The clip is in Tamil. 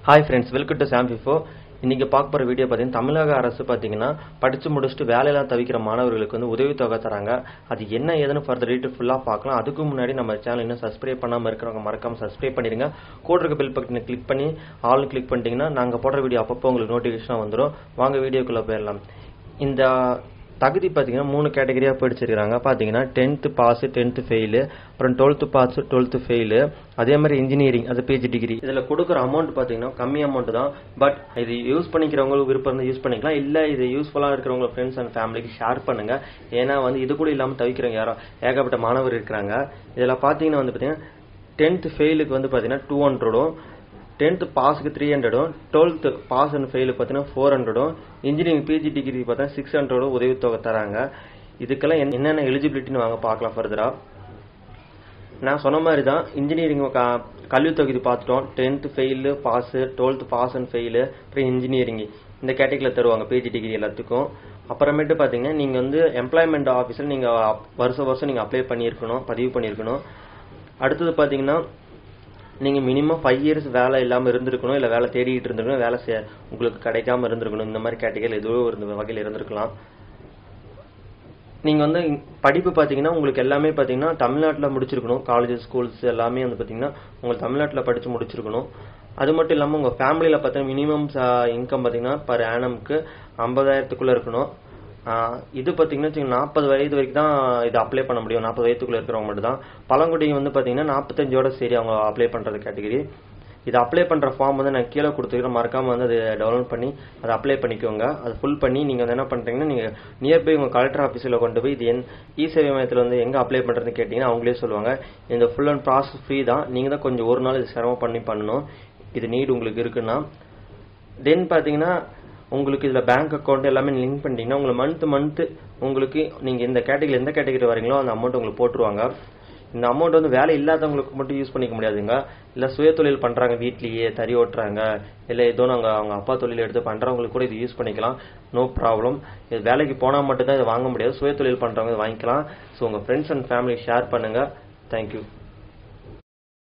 hi friends welcome to Sam ஃபிஃபோ இன்னைக்கு பார்க்க போகிற வீடியோ பார்த்தீங்கன்னா தமிழக அரசு பார்த்தீங்கன்னா படித்து முடிச்சுட்டு வேலையெல்லாம் தவிக்கிற மாணவர்களுக்கு வந்து உதவித்தொகை தராங்க அது என்ன ஏதுன்னு ஃபர்தர் டீட்டெயில் ஃபுல்லாக பார்க்கலாம் அதுக்கு முன்னாடி நம்ம சேனல் இன்னும் சப்ஸ்கிரைப் பண்ணாமல் இருக்கிறவங்க மறக்காம சப்ஸ்கிரைப் பண்ணிடுங்க கூட இருக்க பெல் பட்டனை கிளிக் பண்ணி ஆல் கிளிக் பண்ணிட்டீங்கன்னா நாங்கள் போடுற வீடியோ அப்பப்போ உங்களுக்கு நோட்டிஃபிகேஷன் வந்துடும் வாங்க வீடியோக்குள்ளே போயிடலாம் இந்த தகுதி பார்த்தீங்கன்னா மூணு கேட்டகரியாக பிடிச்சிருக்காங்க பார்த்தீங்கன்னா டென்த்து பாஸு டென்த்து ஃபெயிலு அப்புறம் டுவெல்த்து பாஸு டுவெல்த்து ஃபெயிலு அதே மாதிரி இன்ஜினியரிங் அது பிஜி டிகிரி இதில் கொடுக்குற அமௌண்ட் பார்த்தீங்கன்னா கம்மி அமௌண்ட் தான் பட் இது யூஸ் பண்ணிக்கிறவங்களுக்கு விருப்பம் இருந்தால் யூஸ் பண்ணிக்கலாம் இல்லை இது யூஸ்ஃபுல்லாக இருக்கிறவங்க ஃப்ரெண்ட்ஸ் அண்ட் ஃபேமிலிக்கு ஷேர் பண்ணுங்க ஏன்னா வந்து இது கூட இல்லாமல் தவிக்கிறவங்க யாரோ ஏகப்பட்ட மாணவர் இருக்கிறாங்க இதில் பார்த்தீங்கன்னா வந்து பார்த்தீங்கன்னா டென்த்து ஃபெயிலுக்கு வந்து பார்த்தீங்கன்னா டூ ஹண்ட்ரடும் டென்த்து பாஸுக்கு த்ரீ ஹண்ட்ரடும் டுவெல்த்து பாஸ் அண்ட் ஃபெயிலுக்கு பார்த்தீங்கன்னா ஃபோர் ஹண்ட்ரடும் இன்ஜினியரிங் பிஜி டிகிரி பார்த்தா சிக்ஸ் ஹண்ட்ரடும் உதவித்தொகை தராங்க இதுக்கெல்லாம் என்ன- என்னென்ன எலிஜிபிலிட்டின்னு வாங்க பார்க்கலாம் ஃபர்தரா நான் சொன்ன மாதிரி தான் இன்ஜினியரிங் கல்வி தொகுதி பார்த்துட்டோம் tenth fail pass twelfth pass and fail அப்புறம் இன்ஜினியரிங் இந்த கேட்டகரியில் தருவாங்க பிஜி டிகிரி எல்லாத்துக்கும் அப்புறமேட்டு பார்த்தீங்கன்னா நீங்கள் வந்து எம்ப்ளாய்மெண்ட் ஆஃபீஸில் நீங்கள் வருஷம் வருஷம் நீங்கள் அப்ளை பண்ணியிருக்கணும் பதிவு பண்ணியிருக்கணும் அடுத்தது பார்த்தீங்கன்னா நீங்கள் மினிமம் ஃபைவ் இயர்ஸ் வேலை இல்லாமல் இருந்திருக்கணும் இல்லை வேலை தேடிட்டு இருந்திருக்கணும் வேலை செ- உங்களுக்கு கிடைக்காம இருந்திருக்கணும் இந்த மாதிரி கேட்டகரியில் ஏதோ ஒரு வகையில் இருந்திருக்கலாம் நீங்க வந்து இங்- படிப்பு பாத்தீங்கன்னா உங்களுக்கு எல்லாமே பாத்தீங்கன்னா தமிழ்நாட்டுல முடிச்சிருக்கணும் காலேஜ் ஸ்கூல்ஸ் எல்லாமே வந்து பாத்தீங்கன்னா உங்களுக்கு தமிழ்நாட்டுல படிச்சு முடிச்சிருக்கணும் அது மட்டும் இல்லாம உங்க ஃபேமிலியில பார்த்தீங்கன்னா மினிமம் இன்கம் பாத்தீங்கன்னா பர் ஆனம்க்கு ஐம்பதாயிரத்துக்குள்ள இருக்கணும் ஆஹ் இது பாத்தீங்கன்னா நாற்பது வயது வரைக்கும் தான் இது அப்ளை பண்ண முடியும் நாற்பது வயதுக்குள்ள இருக்கிறவங்க மட்டும் தான் பழங்குடிங்க வந்து பாத்தீங்கன்னா நாற்பத்தஞ்சோட சரி அவங்க அப்ளை பண்றது கேட்டகரி இது அப்ளை பண்ற ஃபார்ம் வந்து நான் கீழே கொடுத்துருக்கேன் மறக்காம வந்து அதை டவுன்லோட் பண்ணி அதை அப்ளை பண்ணிக்கோங்க அது ஃபுல் பண்ணி நீங்க வந்து என்ன பண்றீங்கன்னா நீங்க நியர்பை உங்க கலெக்டர் ஆஃபீஸில் கொண்டு போய் இது என் இ சேவை மையத்தில் வந்து எங்க அப்ளை பண்றதுன்னு கேட்டீங்கன்னா அவங்களே சொல்லுவாங்க இந்த ஃபுல் அண்ட் ப்ராசஸ் ஃப்ரீ தான் நீங்க தான் கொஞ்சம் ஒரு நாள் இது சிரமம் பண்ணி பண்ணணும் இது நீட் உங்களுக்கு இருக்குன்னா தென் பாத்தீங்கன்னா உங்களுக்கு இதுல பேங்க் அக்கௌண்ட் எல்லாமே லிங்க் பண்ணிட்டீங்கன்னா உங்களுக்கு மந்த் மந்த் உங்களுக்கு நீங்க இந்த கேட்டகரி எந்த கேட்டகரி வரீங்களோ அந்த அமௌண்ட் உங்களுக்கு போட்டுருவாங்க இந்த அமௌண்ட் வந்து வேலை இல்லாதவங்களுக்கு மட்டும் யூஸ் பண்ணிக்க முடியாதுங்க இல்ல சுய தொழில் பண்றாங்க வீட்லயே தறி ஓட்டுறாங்க இல்ல ஏதோ நாங்க அவங்க அப்பா தொழில் எடுத்து பண்றவங்களுக்கு கூட இது யூஸ் பண்ணிக்கலாம் நோ ப்ராப்ளம் இது வேலைக்கு போனா மட்டும் தான் இதை வாங்க முடியாது சுய தொழில் பண்றவங்க இதை வாங்கிக்கலாம் ஸோ உங்க ஃப்ரெண்ட்ஸ் அண்ட் ஃபேமிலி ஷேர் பண்ணுங்க தேங்க்யூ